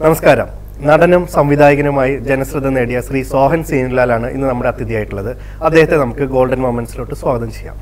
നമസ്കാരം നടനും സംവിധായകനുമായി ജനശ്രദ്ധ നേടിയ ശ്രീ സോഹൻ സീനിലാലാണ് ഇന്ന് നമ്മുടെ അതിഥിയായിട്ടുള്ളത് അദ്ദേഹത്തെ നമുക്ക് ഗോൾഡൻ മൊമെന്റ്സിലോട്ട് സ്വാഗതം ചെയ്യാം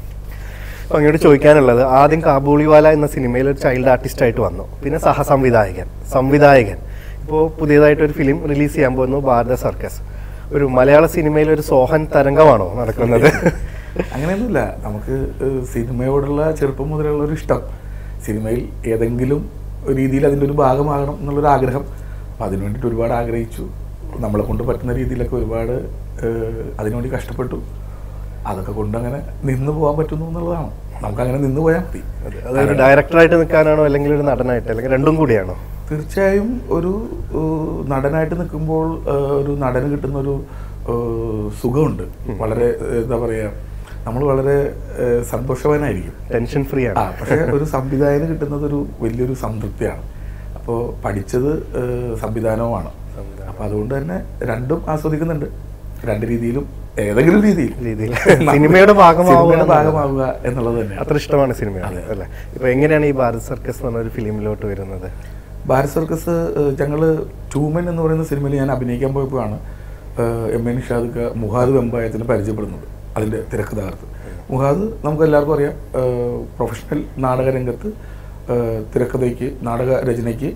അപ്പോൾ അങ്ങോട്ട് ചോദിക്കാനുള്ളത് ആദ്യം കാബൂളിവാല എന്ന സിനിമയിൽ ഒരു ചൈൽഡ് ആർട്ടിസ്റ്റ് ആയിട്ട് വന്നു പിന്നെ സഹസംവിധായകൻ സംവിധായകൻ ഇപ്പോൾ പുതിയതായിട്ടൊരു ഫിലിം റിലീസ് ചെയ്യാൻ പോകുന്നു ഭാരത സർക്കസ് ഒരു മലയാള സിനിമയിൽ ഒരു സോഹൻ തരംഗമാണോ നടക്കുന്നത് അങ്ങനെയൊന്നുമില്ല നമുക്ക് ഏഹ്, സിനിമയോടുള്ള ചെറുപ്പം മുതലുള്ള ഒരു ഇഷ്ടം സിനിമയിൽ ഏതെങ്കിലും രീതിയിൽ അതിൻ്റെ ഒരു ഭാഗമാകണം എന്നുള്ളൊരു ആഗ്രഹം അപ്പം അതിനു വേണ്ടിയിട്ട് ഒരുപാട് ആഗ്രഹിച്ചു നമ്മളെ കൊണ്ട് പറ്റുന്ന രീതിയിലൊക്കെ ഒരുപാട് ഏഹ്, അതിനുവേണ്ടി കഷ്ടപ്പെട്ടു അതൊക്കെ കൊണ്ട് അങ്ങനെ നിന്ന് പോകാൻ പറ്റുന്നു എന്നുള്ളതാണ് നമുക്ക് അങ്ങനെ നിന്ന് പോയാൽ മതി അതൊരു ഡയറക്ടറായിട്ട് നിൽക്കാനാണോ അല്ലെങ്കിൽ ഒരു നടനായിട്ട് അല്ലെങ്കിൽ രണ്ടും കൂടിയാണോ തീർച്ചയായും ഒരു ഏഹ്, നടനായിട്ട് നിൽക്കുമ്പോൾ ഏഹ്, ഒരു നടന് കിട്ടുന്ന ഒരു ഏഹ്, സുഖമുണ്ട് വളരെ ഏഹ്, എന്താ പറയുക നമ്മൾ വളരെ ഏഹ്, സന്തോഷവാനായിരിക്കും ടെൻഷൻ ഫ്രീ ആ ആണ് പക്ഷേ ഒരു സംവിധായകന് കിട്ടുന്നത് ഒരു വലിയൊരു സംതൃപ്തിയാണ് അപ്പോൾ പഠിച്ചത് ഏഹ്, സംവിധാനവുമാണ് അപ്പോൾ അതുകൊണ്ട് തന്നെ രണ്ടും ആസ്വദിക്കുന്നുണ്ട് രണ്ട് രീതിയിലും ഏതെങ്കിലും രീതിയിൽ രീതിയിൽ സിനിമയുടെ ഭാഗമാവുക സിനിമയുടെ എന്നുള്ളത്. ഭാഗമാവുക എന്നുള്ളത് തന്നെയാണ് അത്ര ഇഷ്ടമാണ് സിനിമയാണ് അല്ലേ ഇപ്പൊ എങ്ങനെയാണ് ഈ ഭാരത് സർക്കസ് എന്ന് പറഞ്ഞ ഒരു ഫിലിമിലോട്ട് വരുന്നത് ഭാരത് സർക്കസ് ഞങ്ങൾ ടൂമൻ എന്ന് പറയുന്ന സിനിമയിൽ ഞാൻ അഭിനയിക്കാൻ പോയപ്പോഴാണ് ഏഹ്, എം എ നിഷാദ് മുഹാദ് വെമ്പായത്തിന് പരിചയപ്പെടുന്നത് അതിൻ്റെ തിരക്കഥാകൃത്ത് മുഹാദ് നമുക്ക് എല്ലാവർക്കും അറിയാം ഏഹ്, പ്രൊഫഷണൽ നാടകരംഗത്ത് ഏഹ്, തിരക്കഥയ്ക്ക് നാടക രചനയ്ക്ക്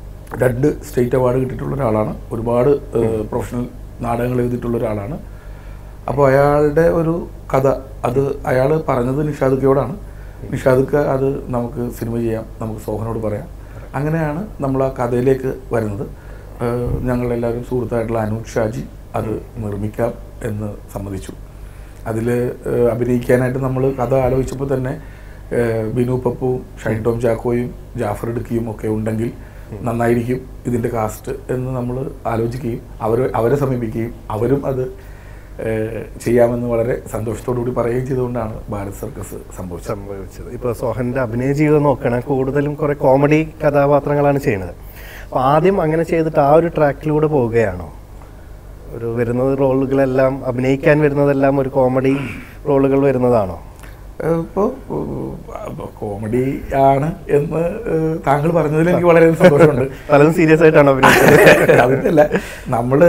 രണ്ട് സ്റ്റേറ്റ് അവാർഡ് കിട്ടിയിട്ടുള്ള ഒരാളാണ് ഒരുപാട് ഏഹ്, പ്രൊഫഷണൽ നാടകങ്ങൾ എഴുതിയിട്ടുള്ള ഒരാളാണ് അപ്പോൾ അയാളുടെ ഒരു കഥ അത് അയാൾ പറഞ്ഞത് നിഷാദുക്കയോടാണ് നിഷാദുക്ക അത് നമുക്ക് സിനിമ ചെയ്യാം നമുക്ക് സോഹനോട് പറയാം അങ്ങനെയാണ് നമ്മൾ ആ കഥയിലേക്ക് വരുന്നത് ഏഹ് ഞങ്ങളെല്ലാവരും സുഹൃത്തായിട്ടുള്ള അനൂപ് ഷാജി അത് നിർമ്മിക്കാം എന്ന് സമ്മതിച്ചു അതിൽ അഭിനയിക്കാനായിട്ട് നമ്മൾ കഥ ആലോചിച്ചപ്പോൾ തന്നെ ഏഹ് ബിനു പപ്പുവും ഷൈൻ ടോം ചാക്കോയും ജാഫർ ഇടുക്കിയും ഒക്കെ ഉണ്ടെങ്കിൽ നന്നായിരിക്കും ഇതിൻ്റെ കാസ്റ്റ് എന്ന് നമ്മൾ ആലോചിക്കുകയും അവർ അവരെ സമീപിക്കുകയും അവരും അത് ഏഹ് ചെയ്യാമെന്ന് വളരെ സന്തോഷത്തോടു കൂടി പറയുകയും ചെയ്തുകൊണ്ടാണ് ഭാരത് സർക്കസ് സംഭവിച്ചത് സംഭവിച്ചത് ഇപ്പൊ സോഹന്റെ അഭിനയ ജീവിതം നോക്കണം കൂടുതലും കുറെ കോമഡി കഥാപാത്രങ്ങളാണ് ചെയ്യുന്നത് അപ്പൊ ആദ്യം അങ്ങനെ ചെയ്തിട്ട് ആ ഒരു ട്രാക്കിലൂടെ പോവുകയാണോ ഒരു വരുന്നത് റോളുകളെല്ലാം അഭിനയിക്കാൻ വരുന്നതെല്ലാം ഒരു കോമഡി റോളുകൾ വരുന്നതാണോ ഇപ്പോൾ കോമഡി ആണ് എന്ന് ഏഹ് താങ്കൾ പറഞ്ഞതിൽ എനിക്ക് വളരെ സന്തോഷമുണ്ട് പലതും സീരിയസ് ആയിട്ടാണ് അഭിനയിച്ചത് അതിൻ്റെ അല്ല നമ്മൾ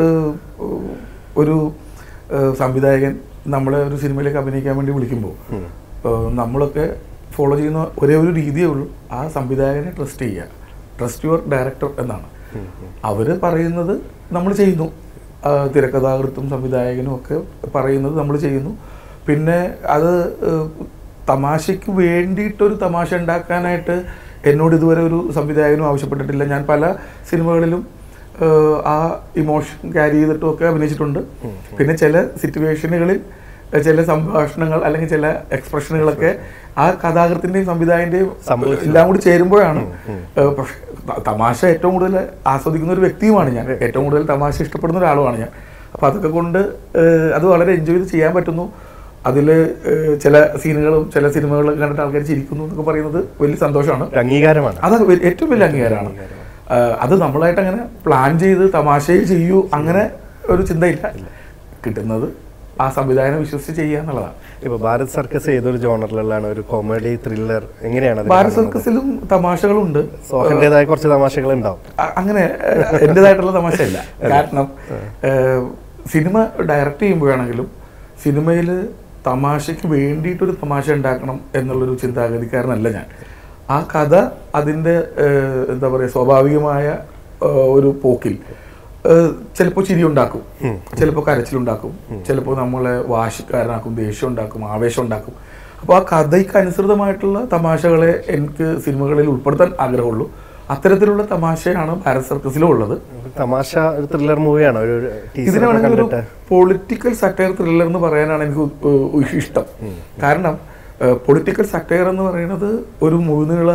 ഒരു ഏഹ് സംവിധായകൻ നമ്മളെ ഒരു സിനിമയിലേക്ക് അഭിനയിക്കാൻ വേണ്ടി വിളിക്കുമ്പോൾ ഏഹ് നമ്മളൊക്കെ ഫോളോ ചെയ്യുന്ന ഒരേ ഒരു രീതിയേ ഉള്ളൂ ആ സംവിധായകനെ ട്രസ്റ്റ് ചെയ്യുക ട്രസ്റ്റ് യുവർ ഡയറക്ടർ എന്നാണ് അവർ പറയുന്നത് നമ്മൾ ചെയ്യുന്നു ആ, തിരക്കഥാകൃത്തും സംവിധായകനും ഒക്കെ പറയുന്നത് നമ്മൾ ചെയ്യുന്നു പിന്നെ അത് ഏഹ്, തമാശയ്ക്ക് വേണ്ടിയിട്ടൊരു തമാശ ഉണ്ടാക്കാനായിട്ട് എന്നോട് ഇതുവരെ ഒരു സംവിധായകനും ആവശ്യപ്പെട്ടിട്ടില്ല ഞാൻ പല സിനിമകളിലും ഏഹ്, ആ ഇമോഷൻ ക്യാരി ചെയ്തിട്ടും ഒക്കെ അഭിനയിച്ചിട്ടുണ്ട് പിന്നെ ചില സിറ്റുവേഷനുകളിൽ ഏഹ്, ചില സംഭാഷണങ്ങൾ അല്ലെങ്കിൽ ചില എക്സ്പ്രഷനുകളൊക്കെ ആ കഥാകൃത്തിന്റെയും സംവിധായകന്റെയും എല്ലാം കൂടി ചേരുമ്പോഴാണ് ഏഹ്, പക്ഷേ ത- തമാശ ഏറ്റവും കൂടുതൽ ആസ്വദിക്കുന്ന ഒരു വ്യക്തിയുമാണ് ഞാൻ ഏറ്റവും കൂടുതൽ തമാശ ഇഷ്ടപ്പെടുന്ന ഒരാളുമാണ് ഞാൻ അപ്പോൾ അതൊക്കെ കൊണ്ട് ഏഹ്, അത് വളരെ എൻജോയ് ചെയ്ത് ചെയ്യാൻ പറ്റുന്നു അതിൽ ചില സീനുകളും ചില സിനിമകളൊക്കെ കണ്ടിട്ട് ആൾക്കാർ ചിരിക്കുന്നു എന്നൊക്കെ പറയുന്നത് വലിയ സന്തോഷമാണ് ഒരു അംഗീകാരമാണ് അത് വെ- ഏറ്റവും വലിയ അംഗീകാരമാണ് ആ, അത് നമ്മളായിട്ട് അങ്ങനെ പ്ലാൻ ചെയ്ത് തമാശയെ ചെയ്യൂ അങ്ങനെ ഒരു ചിന്തയില്ല കിട്ടുന്നത് ആ സംവിധാനം വിശ്വസിച്ച് ചെയ്യുക എന്നുള്ളതാണ് ഇപ്പൊ ഭാരത് സർക്കസ് ഏതൊരു ജോണറിലാണ് ഒരു കോമഡി ത്രില്ലർ എങ്ങനെയാണ് അത് ഭാരത് കാണുന്നത്? സർക്കസിലും തമാശകളുണ്ട് സോഹന്റേതായ കുറച്ച് തമാശകൾ ഉണ്ടാവും അ- അങ്ങനെ ഏഹ്, എന്റേതായിട്ടുള്ള തമാശയല്ല കാരണം ഏഹ്, സിനിമ ഡയറക്റ്റ് ചെയ്യുമ്പോഴാണെങ്കിലും സിനിമയിൽ തമാശയ്ക്ക് വേണ്ടിയിട്ടൊരു തമാശ ഉണ്ടാക്കണം എന്നുള്ളൊരു ചിന്താഗതിക്കാരനല്ല ഞാൻ ആ കഥ അതിൻ്റെ ഏഹ്, എന്താ പറയുക സ്വാഭാവികമായ ഏഹ്, ഒരു പോക്കിൽ ചിലപ്പോൾ ചിരി ഉണ്ടാക്കും ചിലപ്പോൾ കരച്ചിലുണ്ടാക്കും ചിലപ്പോൾ നമ്മളെ വാശിക്കാരനാക്കും ദേഷ്യം ഉണ്ടാക്കും ആവേശം ഉണ്ടാക്കും അപ്പോൾ ആ കഥയ്ക്ക് അനുസൃതമായിട്ടുള്ള തമാശകളെ എനിക്ക് സിനിമകളിൽ ഉൾപ്പെടുത്താൻ ആഗ്രഹമുള്ളൂ അത്തരത്തിലുള്ള തമാശയാണ് ഭാരത് സർക്കസിലും ഉള്ളത് തമാശ ഒരു ത്രില്ലർ മൂവിയാണ് ഒരു ടീച്ചർ ഇതിനെ വേണമെങ്കിൽ ഒരു കണ്ടിട്ട് പൊളിറ്റിക്കൽ സറ്റയർ ത്രില്ലർ എന്ന് പറയാനാണ് എനിക്ക് ഉ- ഉ- ഇഷ്ടം കാരണം പൊളിറ്റിക്കൽ സറ്റയർ എന്ന് പറയുന്നത് ഒരു മുഴുനീള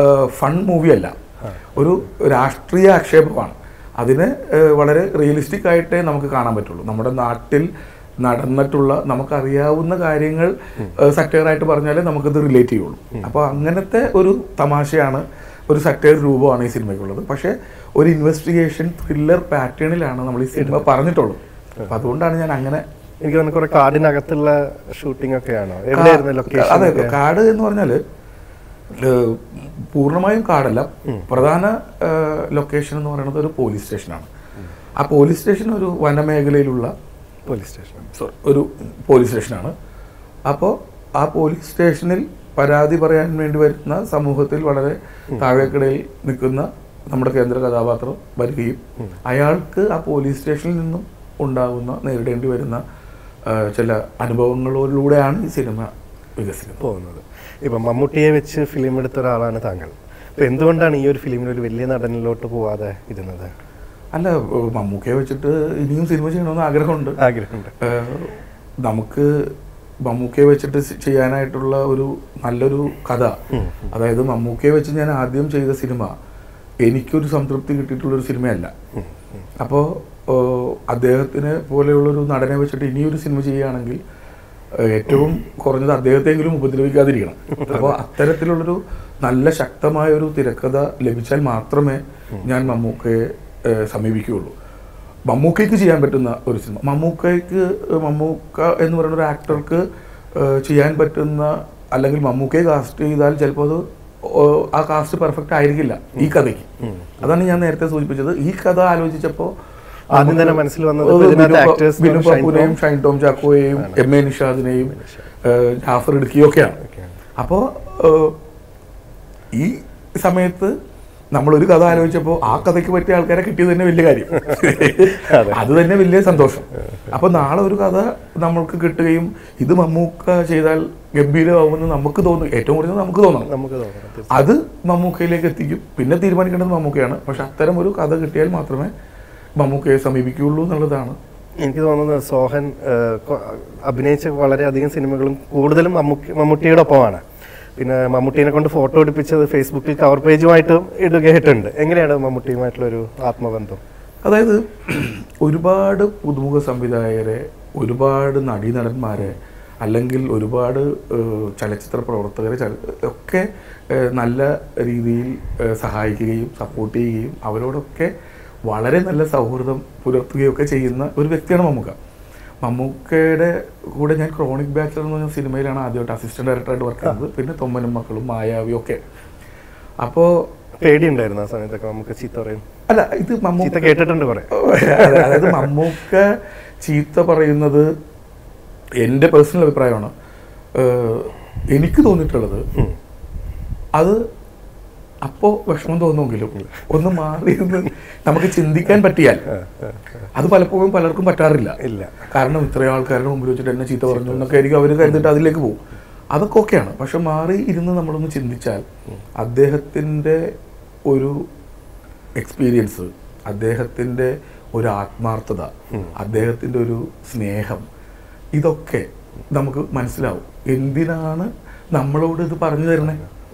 ഫൺ മൂവി അല്ല ഒരു രാഷ്ട്രീയ ആക്ഷേപമാണ് അതിനെ ഏഹ്, വളരെ റിയലിസ്റ്റിക് ആയിട്ടേ നമുക്ക് കാണാൻ പറ്റുള്ളൂ നമ്മുടെ നാട്ടിൽ നടന്നിട്ടുള്ള നമുക്കറിയാവുന്ന കാര്യങ്ങൾ സറ്റയർ ആയിട്ട് പറഞ്ഞാലേ നമുക്കത് റിലേറ്റ് ചെയ്യുള്ളൂ അപ്പോൾ അങ്ങനത്തെ ഒരു തമാശയാണ് ഒരു സറ്റയർ രൂപമാണ് ഈ സിനിമയ്ക്കുള്ളത് പക്ഷേ ഒരു ഇൻവെസ്റ്റിഗേഷൻ ത്രില്ലർ പാറ്റേണിലാണ് നമ്മൾ ഈ സിനിമ പറഞ്ഞിട്ടുള്ളത് അപ്പം അതുകൊണ്ടാണ് ഞാൻ അങ്ങനെ എനിക്ക് തോന്നുന്നു കുറെ കാടിനകത്തുള്ള ഷൂട്ടിംഗ് ഒക്കെയാണോ എവിടെയായിരുന്നു അതെ ലൊക്കേഷൻ കാട് എന്ന് പറഞ്ഞാൽ ഏഹ്, പൂർണ്ണമായും കാടല്ല പ്രധാന ലൊക്കേഷൻ എന്ന് പറയുന്നത് ഒരു പോലീസ് സ്റ്റേഷനാണ് ആ പോലീസ് സ്റ്റേഷൻ ഒരു വനമേഖലയിലുള്ള പോലീസ് സ്റ്റേഷൻ സോറി ഒരു പോലീസ് സ്റ്റേഷനാണ് അപ്പോൾ ആ പോലീസ് സ്റ്റേഷനിൽ പരാതി പറയാൻ വേണ്ടി വരുന്ന സമൂഹത്തിൽ വളരെ താഴേക്കിടയിൽ നിൽക്കുന്ന നമ്മുടെ കേന്ദ്ര കഥാപാത്രം വരികയും അയാൾക്ക് ആ പോലീസ് സ്റ്റേഷനിൽ നിന്നും ഉണ്ടാകുന്ന നേരിടേണ്ടി വരുന്ന ആ, ചില അനുഭവങ്ങളിലൂടെയാണ് ഈ സിനിമ വികസിക്കുന്നത് പോകുന്നത് ഇപ്പം മമ്മൂട്ടിയെ വെച്ച് ഫിലിം എടുത്ത ഒരാളാണ് താങ്കൾ അപ്പം എന്തുകൊണ്ടാണ് ഈ ഒരു ഫിലിമിൽ ഒരു വലിയ നടനിലോട്ട് പോവാതെ ഇരുന്നത് അല്ല ഏഹ് മമ്മൂക്കയെ വെച്ചിട്ട് ഇനിയും സിനിമ ചെയ്യണമെന്ന് ആഗ്രഹമുണ്ട് ആഗ്രഹമുണ്ട് ഏഹ് നമുക്ക് മമ്മൂക്കയെ വെച്ചിട്ട് സി- ചെയ്യാനായിട്ടുള്ള ഒരു നല്ലൊരു കഥ അതായത് മമ്മൂക്കയെ വെച്ച് ഞാൻ ആദ്യം ചെയ്ത സിനിമ എനിക്കൊരു സംതൃപ്തി കിട്ടിയിട്ടുള്ളൊരു സിനിമയല്ല അപ്പോൾ അദ്ദേഹത്തിനെ പോലെയുള്ളൊരു നടനെ വെച്ചിട്ട് ഇനിയൊരു സിനിമ ചെയ്യുകയാണെങ്കിൽ ഏഹ് ഏറ്റവും കുറഞ്ഞത് അദ്ദേഹത്തെങ്കിലും ഉപദ്രവിക്കാതിരിക്കണം അപ്പോൾ അത്തരത്തിലുള്ളൊരു നല്ല ശക്തമായ ഒരു തിരക്കഥ ലഭിച്ചാൽ മാത്രമേ ഞാൻ മമ്മൂക്കയെ ഏഹ് സമീപിക്കുകയുള്ളൂ മമ്മൂക്കയ്ക്ക് ചെയ്യാൻ പറ്റുന്ന ഒരു സിനിമ മമ്മൂക്കയ്ക്ക് മമ്മൂക്ക എന്ന് പറയുന്ന ഒരു ആക്ടർക്ക് ഏഹ് ചെയ്യാൻ പറ്റുന്ന അല്ലെങ്കിൽ മമ്മൂക്കയെ കാസ്റ്റ് ചെയ്താൽ ചിലപ്പോൾ അത് ഓ- ആ കാസ്റ്റ് പെർഫെക്റ്റ് ആയിരിക്കില്ല ഈ കഥയ്ക്ക് അതാണ് ഞാൻ നേരത്തെ സൂചിപ്പിച്ചത് ഈ കഥ ആലോചിച്ചപ്പോൾ ആദ്യം തന്നെ മനസ്സിൽ വന്നത് ഇപ്പൊ ഇതിനകത്ത് actors എന്ന് ബിനു ഷൈൻ പപ്പുനെയും ഷൈൻ ടോം ചാക്കോയെയും എം എ നിഷാദിനെയും ഏഹ് ജാഫർ ഇടുക്കിയും ഒക്കെയാണ് അപ്പോൾ ഈ സമയത്ത് നമ്മളൊരു കഥ ആലോചിച്ചപ്പോൾ ആ കഥയ്ക്ക് പറ്റിയ ആൾക്കാരെ കിട്ടിയത് തന്നെ വലിയ കാര്യം അത് തന്നെ വലിയ സന്തോഷം അപ്പൊ നാളെ ഒരു കഥ നമ്മൾക്ക് കിട്ടുകയും ഇത് മമ്മൂക്ക ചെയ്താൽ ഗംഭീരമാവുമെന്ന് നമുക്ക് തോന്നും ഏറ്റവും കൂടുതൽ നമുക്ക് തോന്നണം നമുക്ക് തോന്നണം തീർച്ചയായും. അത് മമ്മൂക്കയിലേക്ക് എത്തിക്കും പിന്നെ തീരുമാനിക്കേണ്ടത് മമ്മൂക്കയാണ് പക്ഷെ അത്തരം ഒരു കഥ കിട്ടിയാൽ മാത്രമേ മമ്മൂക്കയെ സമീപിക്കുകയുള്ളൂ എന്നുള്ളതാണ് എനിക്ക് തോന്നുന്നത് സോഹൻ ഏഹ്, കൊ- അഭിനയിച്ച വളരെയധികം സിനിമകളും കൂടുതലും മമ്മൂക്കി മമ്മൂട്ടിയുടെ ഒപ്പമാണ് പിന്നെ മമ്മൂട്ടീനെ കൊണ്ട് ഫോട്ടോ എടുപ്പിച്ചത് ഫേസ്ബുക്കിൽ കവർ പേജുമായിട്ടും ഇടുകയായിട്ടുണ്ട് എങ്ങനെയാണ് മമ്മൂട്ടിയുമായിട്ടുള്ള ഒരു ആത്മബന്ധം അതായത് ഒരുപാട് പുതുമുഖ സംവിധായകരെ ഒരുപാട് നടീനടന്മാരെ അല്ലെങ്കിൽ ഒരുപാട് ഏഹ്, ചലച്ചിത്ര പ്രവർത്തകരെ ചല- ഒക്കെ ഏഹ്, നല്ല രീതിയിൽ ഏഹ്, സഹായിക്കുകയും സപ്പോർട്ട് ചെയ്യുകയും അവരോടൊക്കെ വളരെ നല്ല സൗഹൃദം പുലർത്തുകയും ഒക്കെ ചെയ്യുന്ന ഒരു വ്യക്തിയാണ് മമ്മൂക്ക മമ്മൂക്കയുടെ കൂടെ ഞാൻ ക്രോണിക് ബാച്ചലർ എന്ന് പറഞ്ഞ സിനിമയിലാണ് ആദ്യമായിട്ട് അസിസ്റ്റന്റ് ഡയറക്ടറായിട്ട് വർക്ക് ചെയ്യുന്നത് പിന്നെ തൊമ്മനും മക്കളും മായാവിയും ഒക്കെ അപ്പോൾ പേടിയുണ്ടായിരുന്നു ആ സമയത്തൊക്കെ നമുക്ക് ചീത്ത പറയും അല്ല ഇത് മമ്മൂക്ക ചീത്ത കേട്ടിട്ടുണ്ട് കുറെ അതെ, അതായത് മമ്മൂക്ക ചീത്ത പറയുന്നത് എൻ്റെ പേഴ്സണൽ അഭിപ്രായമാണ് ഏഹ് എനിക്ക് തോന്നിയിട്ടുള്ളത് അത് അപ്പോൾ വിഷമം തോന്നുമെങ്കിലും ഒന്ന് മാറി നിന്ന് നമുക്ക് ചിന്തിക്കാൻ പറ്റിയാൽ അത് പലപ്പോഴും പലർക്കും പറ്റാറില്ല ഇല്ല കാരണം ഇത്രയും ആൾക്കാരുടെ മുമ്പിൽ വെച്ചിട്ട് എന്നെ ചീത്ത പറഞ്ഞു എന്നൊക്കെ ആയിരിക്കും അവർ കരുതിട്ട് അതിലേക്ക് പോകും അതൊക്കെ ഓക്കെയാണ് പക്ഷെ മാറി ഇരുന്ന് നമ്മളൊന്ന് ചിന്തിച്ചാൽ അദ്ദേഹത്തിൻ്റെ ഒരു എക്സ്പീരിയൻസ് അദ്ദേഹത്തിൻ്റെ ഒരു ആത്മാർത്ഥത അദ്ദേഹത്തിൻ്റെ ഒരു സ്നേഹം ഇതൊക്കെ നമുക്ക് മനസ്സിലാവും എന്തിനാണ് നമ്മളോട് ഇത് പറഞ്ഞു തരണേ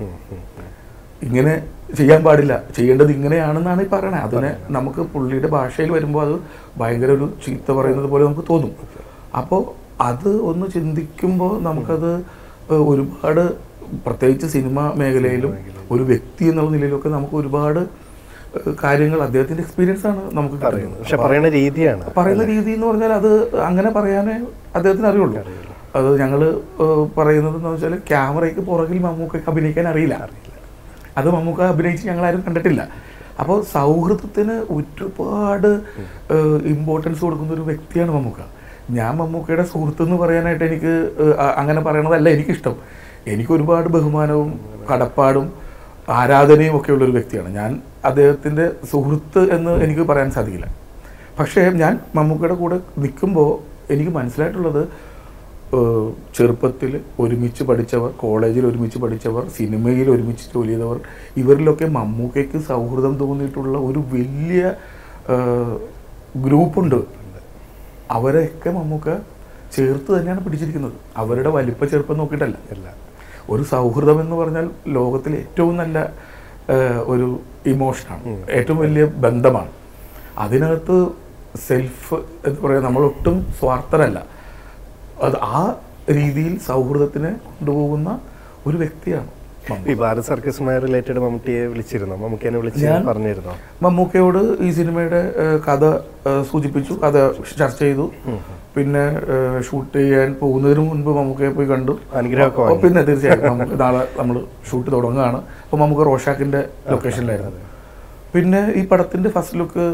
ഇങ്ങനെ ചെയ്യാൻ പാടില്ല ചെയ്യേണ്ടത് ഇങ്ങനെയാണെന്നാണ് ഈ പറയണത് അതിനെ നമുക്ക് പുള്ളിയുടെ ഭാഷയിൽ വരുമ്പോൾ അത് ഭയങ്കര ഒരു ചീത്ത പറയുന്നത് പോലെ നമുക്ക് തോന്നും അപ്പോൾ അത് ഒന്ന് ചിന്തിക്കുമ്പോൾ നമുക്കത് ഏഹ്, ഒരുപാട് പ്രത്യേകിച്ച് സിനിമ മേഖലയിലും ഒരു വ്യക്തി എന്നുള്ള നിലയിലൊക്കെ നമുക്ക് ഒരുപാട് ഏഹ്, കാര്യങ്ങൾ അദ്ദേഹത്തിന്റെ എക്സ്പീരിയൻസ് ആണ് നമുക്ക് പറയുന്നത് കിട്ടുന്നത് പക്ഷെ പറയുന്ന രീതിയാണ് പറയുന്ന രീതി എന്ന് പറഞ്ഞാൽ അത് അങ്ങനെ പറയാനേ അദ്ദേഹത്തിന് അറിയുള്ളൂ അത് ഞങ്ങൾ പറയുന്നത് എന്ന് വെച്ചാൽ ക്യാമറയ്ക്ക് പുറകിൽ മമ്മൂക്കയ്ക്ക് അഭിനയിക്കാൻ അറിയില്ല അത് മമ്മൂക്ക അഭിനയിച്ച് ഞങ്ങളാരും കണ്ടിട്ടില്ല അപ്പോൾ സൗഹൃദത്തിന് ഒരുപാട് ഇമ്പോർട്ടൻസ് കൊടുക്കുന്ന ഒരു വ്യക്തിയാണ് മമ്മൂക്ക ഞാൻ മമ്മൂക്കയുടെ സുഹൃത്ത് എന്ന് പറയാനായിട്ട് എനിക്ക് ഏഹ്, അ- അങ്ങനെ പറയണതല്ല എനിക്കിഷ്ടം എനിക്ക് ഒരുപാട് ബഹുമാനവും കടപ്പാടും ആരാധനയും ഒക്കെ ഉള്ള ഒരു വ്യക്തിയാണ് ഞാൻ അദ്ദേഹത്തിൻ്റെ സുഹൃത്ത് എന്ന് എനിക്ക് പറയാൻ സാധിക്കില്ല പക്ഷേ ഞാൻ മമ്മൂക്കയുടെ കൂടെ നിൽക്കുമ്പോൾ എനിക്ക് മനസ്സിലായിട്ടുള്ളത് ഏഹ്, ചെറുപ്പത്തിൽ ഒരുമിച്ച് പഠിച്ചവർ കോളേജിൽ ഒരുമിച്ച് പഠിച്ചവർ സിനിമയിൽ ഒരുമിച്ച് ജോലി ചെയ്തവർ ഇവരിലൊക്കെ മമ്മൂക്കയ്ക്ക് സൗഹൃദം തോന്നിയിട്ടുള്ള ഒരു വലിയ ഏഹ്, ഗ്രൂപ്പുണ്ട് അവരെയൊക്കെ മമ്മൂക്ക ചേർത്ത് തന്നെയാണ് പിടിച്ചിരിക്കുന്നത് അവരുടെ വലിപ്പ ചെറുപ്പം നോക്കിയിട്ടല്ല ഇല്ല ഒരു സൗഹൃദം എന്ന് പറഞ്ഞാൽ ലോകത്തിലെ ഏറ്റവും നല്ല ഏഹ്, ഒരു ഇമോഷനാണ് ഏറ്റവും വലിയ ബന്ധമാണ് അതിനകത്ത് സെൽഫ് എന്ന് പറയുക നമ്മൾ ഒട്ടും സ്വാർത്ഥരല്ല അത് ആ രീതിയിൽ സൗഹൃദത്തിനെ കൊണ്ടുപോകുന്ന ഒരു വ്യക്തിയാണ് മമ്മൂക്ക. ഈ ഭാരത് സർക്കസുമായി റിലേറ്റഡ് മമ്മൂട്ടിയെ വിളിച്ചിരുന്നോ മമ്മൂക്കേനെ വിളിച്ച് ഞാൻ- പറഞ്ഞിരുന്നോ മമ്മൂക്കയോട് ഈ സിനിമയുടെ ഏഹ്, കഥ ഏഹ്, സൂചിപ്പിച്ചു കഥ ചർച്ച ചെയ്തു പിന്നെ ഏഹ്, ഷൂട്ട് ചെയ്യാൻ പോകുന്നതിന് മുൻപ് മമ്മൂക്കയെ പോയി കണ്ടു അനുഗ്രഹമൊക്കെ ഓ, വാങ്ങി. പിന്നെ തീർച്ചയായും നമുക്ക് നാളെ നമ്മൾ ഷൂട്ട് തുടങ്ങുകയാണ് അപ്പോൾ നമുക്ക് റോഷാക്കിന്റെ ലൊക്കേഷനിലായിരുന്നു പിന്നെ ഈ പടത്തിന്റെ ഫസ്റ്റ് ലുക്ക്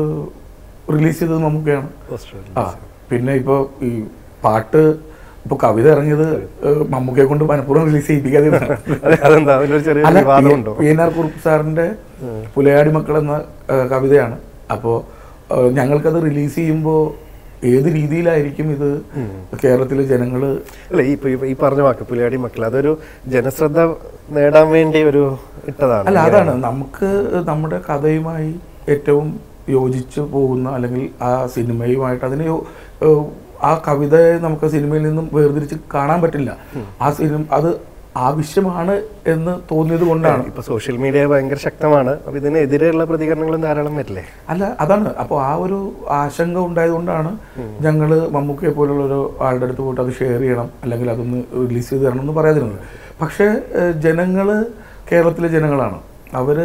റിലീസ് ചെയ്തത് മമ്മൂക്കയാണ് ഓസ്ട്രേലിയ ആ പിന്നെ ഇപ്പൊ ഈ പാട്ട് ഇപ്പൊ കവിത ഇറങ്ങിയത് ഏഹ്, മമ്മൂക്കയെ കൊണ്ട് മനഃപൂർവ്വം റിലീസ് ചെയ്യിപ്പിക്കാതെ അതെ, അതെന്താ അതിലൊരു ചെറിയ അല്ല വിവാദമുണ്ടോ പി എൻ ആർ കുറുപ്പ് സാറിന്റെ പുലയാടി മക്കൾ എന്ന ഏഹ്, കവിതയാണ് അപ്പോൾ ഞങ്ങൾക്കത് റിലീസ് ചെയ്യുമ്പോൾ ഏത് രീതിയിലായിരിക്കും ഇത് കേരളത്തിലെ ജനങ്ങള് അല്ല ഈ ഇപ്പൊ ഈ പറഞ്ഞ വാക്ക് പുലിയാടി മക്കൾ അതൊരു ജനശ്രദ്ധ നേടാൻ വേണ്ടി ഒരു ഇട്ടതാണ് അല്ല അതാണ് നമുക്ക് നമ്മുടെ കഥയുമായി ഏറ്റവും യോജിച്ച് പോകുന്ന അല്ലെങ്കിൽ ആ സിനിമയുമായിട്ട് അതിന് യോ- ഏഹ് ആ കവിതയെ നമുക്ക് സിനിമയിൽ നിന്നും വേർതിരിച്ച് കാണാൻ പറ്റില്ല ആ സിനിമ അത് ആവശ്യമാണ് എന്ന് തോന്നിയത് കൊണ്ടാണ് ഇപ്പൊ സോഷ്യൽ മീഡിയ ഭയങ്കര ശക്തമാണ് അപ്പൊ ഇതിനെതിരെയുള്ള പ്രതികരണങ്ങളും ധാരാളം വരില്ലേ അല്ല അതാണ് അപ്പോൾ ആ ഒരു ആശങ്ക ഉണ്ടായതുകൊണ്ടാണ് ഞങ്ങൾ മമ്മൂക്കയെ പോലുള്ള ഒരു ആളുടെ അടുത്ത് പോയിട്ട് അത് ഷെയർ ചെയ്യണം അല്ലെങ്കിൽ അതൊന്ന് റിലീസ് ചെയ്ത് തരണം എന്ന് പറയാതിരുന്നത് പക്ഷേ ജനങ്ങൾ കേരളത്തിലെ ജനങ്ങളാണ് അവർ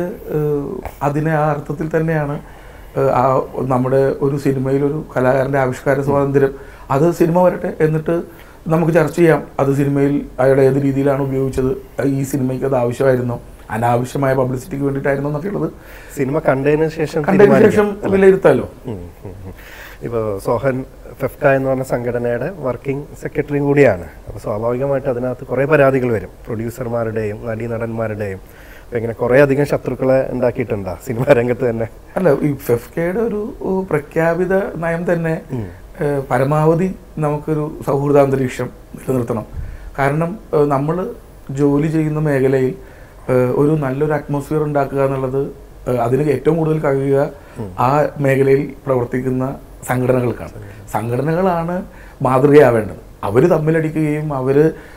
അതിനെ ആ അർത്ഥത്തിൽ തന്നെയാണ് ഏഹ്, ആ നമ്മുടെ ഒരു സിനിമയിൽ ഒരു കലാകാരൻ്റെ ആവിഷ്കാര സ്വാതന്ത്ര്യം അത് സിനിമ വരട്ടെ എന്നിട്ട് നമുക്ക് ചർച്ച ചെയ്യാം അത് സിനിമയിൽ അയാൾ ഏത് രീതിയിലാണ് ഉപയോഗിച്ചത് ഈ സിനിമയ്ക്ക് അത് ആവശ്യമായിരുന്നോ അനാവശ്യമായ പബ്ലിസിറ്റിക്ക് വേണ്ടിയിട്ടായിരുന്നോ എന്നൊക്കെ ഉള്ളത് സിനിമ കണ്ടതിന് ശേഷം കണ്ടതിന് ശേഷം തീരുമാനിക്കാം. വിലയിരുത്താലോ ഉം, ഉം, ഉം. ഇപ്പൊ സോഹൻ ഫെഫ്ക എന്ന് പറഞ്ഞ സംഘടനയുടെ വർക്കിംഗ് സെക്രട്ടറിയും കൂടിയാണ് അപ്പോൾ സ്വാഭാവികമായിട്ട് അതിനകത്ത് കുറേ പരാതികൾ വരും പ്രൊഡ്യൂസർമാരുടെയും നടി നടന്മാരുടെയും അപ്പോൾ ഇങ്ങനെ കുറേ അധികം ശത്രുക്കളെ ഉണ്ടാക്കിയിട്ടുണ്ടോ സിനിമാ രംഗത്ത് തന്നെ അല്ല ഈ ഫെഫ്കയുടെ ഒരു ഏഹ്, പ്രഖ്യാപിത നയം തന്നെ ഏഹ്, പരമാവധി നമുക്കൊരു സൗഹൃദാന്തരീക്ഷം നിലനിർത്തണം കാരണം നമ്മൾ ജോലി ചെയ്യുന്ന മേഖലയിൽ ഏഹ്, ഒരു നല്ലൊരു അറ്റ്മോസ്ഫിയർ ഉണ്ടാക്കുക എന്നുള്ളത് ഏഹ്, അതിന് ഏറ്റവും കൂടുതൽ കഴിയുക ആ മേഖലയിൽ പ്രവർത്തിക്കുന്ന സംഘടനകൾക്കാണ് സംഘടനകളാണ് മാതൃകയാവേണ്ടത് അവർ തമ്മിലടിക്കുകയും അവർ